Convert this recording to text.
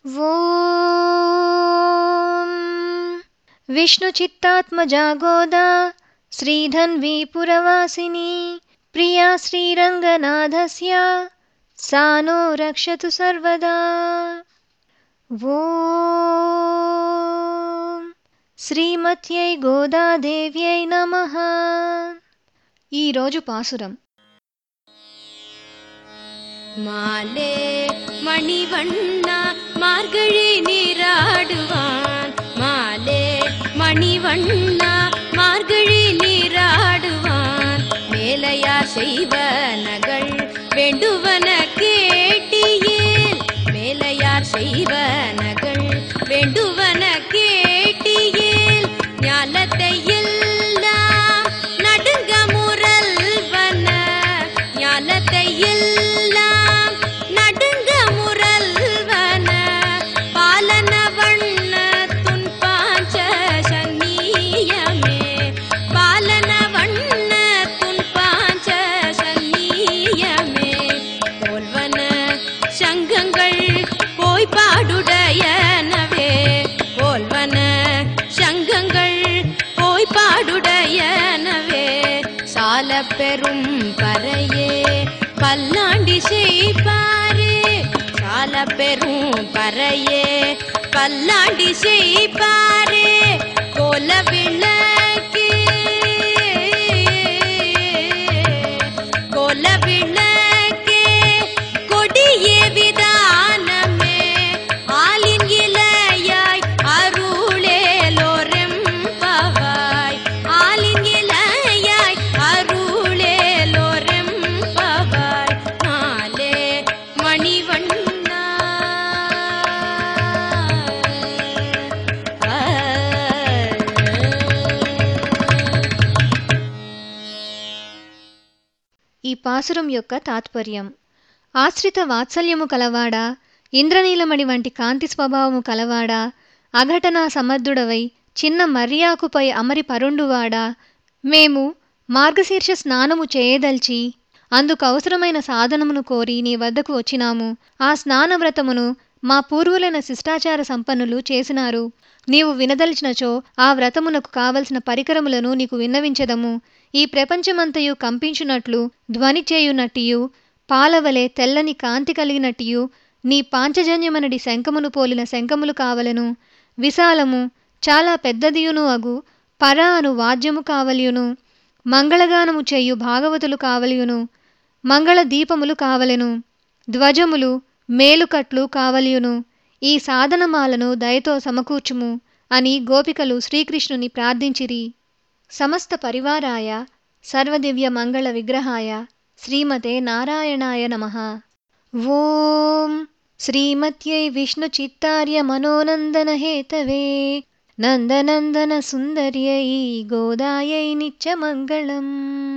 ॐ विष्णुचित्तात्मजा गोदा श्रीधन्वी पुरवासिनी प्रिया श्रीरङ्गनाथस्य सा नो रक्षतु सर्वदा ॐ శ్రీమత్యై గోదాదేవ్యై నమః ఈరోజు పాసురం மாலே மணிவண்ணா மார்கழி நீராடுவான் மாலே மணிவண்ணா மார்கழி நீராடுவான் மேலையார் செய்வனகள் வேண்டுவன கேட்டியேன் மேலையார் செய்வனகள் வேண்டுவன கேட்டியேல் ஞாலத்தை எல்லாம் நடுங்க முரல்வன ஞாலத்தை எல்லாம் நடுங்க முரல்வன பாலன வண்ண துன் பாஞ்ச சன்னியமே பாலன வண்ண துன் பாஞ்ச சன்னியமே போல்வன சங்கங்கள் போய் பாடுடையனவே போல்வன சங்கங்கள் போய் பாடுடையனவே சால பெரும் பறையே பல்லாண்டி செய்பாரே சால பெரும் பறையே பல்லாண்டி செய்பாரே கோல விளக்கே கோல விளக்கே கொடியே விதானமே ஆலின் இலையாய் அருளேலோரெம்பவாய் ஆலின் இலையாய் அருளேலோரெம்பவாய் மாலே மணிவண்ணா ఈ పాసురం యొక్క తాత్పర్యం ఆశ్రిత వాత్సల్యము కలవాడా ఇంద్రనీలమణి వంటి కాంతి స్వభావము కలవాడా అఘటనా సమర్థుడవై చిన్న మర్యాకుపై అమరి పరుండువాడా మేము మార్గశీర్ష స్నానము చేయదల్చి అందుకు అవసరమైన సాధనమును కోరి నీ వద్దకు వచ్చినాము ఆ స్నాన వ్రతమును మా పూర్వులైన శిష్టాచార సంపన్నులు చేసినారు నీవు వినదలిచినచో ఆ వ్రతమునకు కావలసిన పరికరములను నీకు విన్నవించదము ఈ ప్రపంచమంతయు కంపించునట్లు ధ్వని చేయునట్టియు పాలవలే తెల్లని కాంతి కలిగినట్టియు నీ పాంచజన్యమనడి శంఖమును పోలిన శంఖములు కావలను విశాలము చాలా పెద్దదియును అగు పర అను వాద్యము కావలియును మంగళగానము చేయు భాగవతులు కావలియును మంగళ దీపములు కావలెను ధ్వజములు మేలుకట్లు కావలియును ఈ సాధనమాలను దయతో సమకూర్చుము అని గోపికలు శ్రీకృష్ణుని ప్రార్థించిరి సమస్త పరివారాయ సర్వదివ్య మంగళ విగ్రహాయ శ్రీమతే నారాయణాయ నమః ఓం శ్రీమత్యై విష్ణుచిత్తార్య మనోనందన హేతవే నందనందన సుందర్యై గోదాయై నిత్యమంగళం